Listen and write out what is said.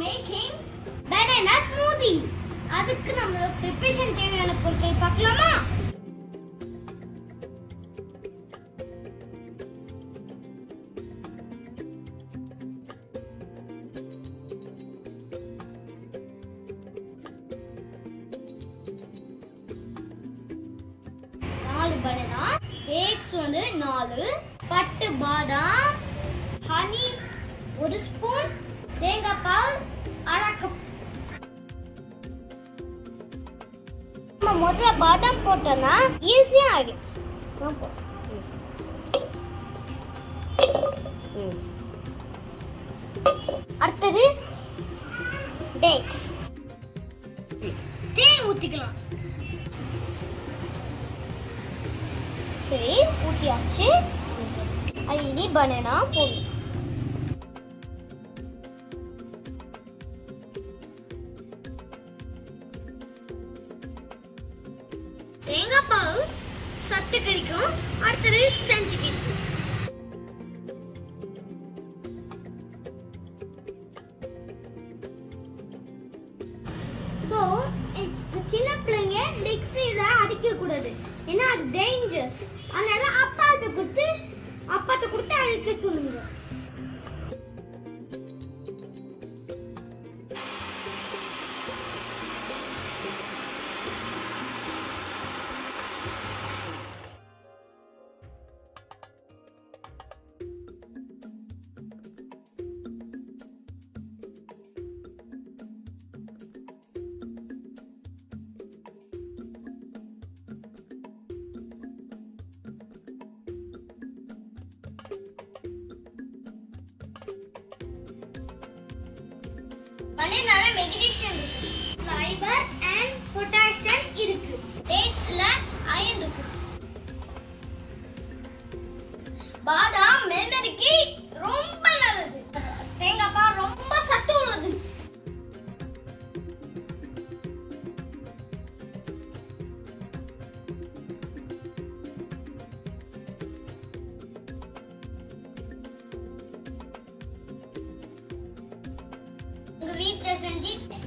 making banana smoothie அதுக்கு நம்மளோட preparation தேவையான பொருட்கள் பார்க்கலாமா நாலு பனானா எக்ஸ் வந்து நாலு பட்டு பாதாம் ஹனி ஒரு ஸ்பூன் தேங்காய் பால் அரை கப் நம்ம முதல்ல பாதாம் போட்டோம்னா ஈஸியா ஆகும் நான் போ- அடுத்தது டேட்ஸ் தேன் ஊத்திக்கலாம் சரி ஊத்தியாச்சு அது இனி பனானா போடும் தேங்காய் பால் சத்து கிடைக்கும் அடுத்தது ஸ்ட்ரென்த் கிடைக்கும் ஸோ சின்ன பிள்ளைங்க மிக்ஸியில் அடிக்க கூடாது ஏன்னா அது டேஞ்சர்ஸ் அதனால அப்பாட்ட கொடுத்து அப்பாட்ட கொடுத்து அடிக்க சொல்லுங்க பனானால மெக்னீசியம் இருக்கு ஃபைபர் அண்ட் பொட்டாசியம் இருக்கு டேட்ஸ்ல அயன் இருக்கு பாதாம் மெமரிக்கு ரொம்ப நல்லது தேங்காய் பால் ரொம்ப சத்து உள்ளது உங்க வீட்ல செஞ்சு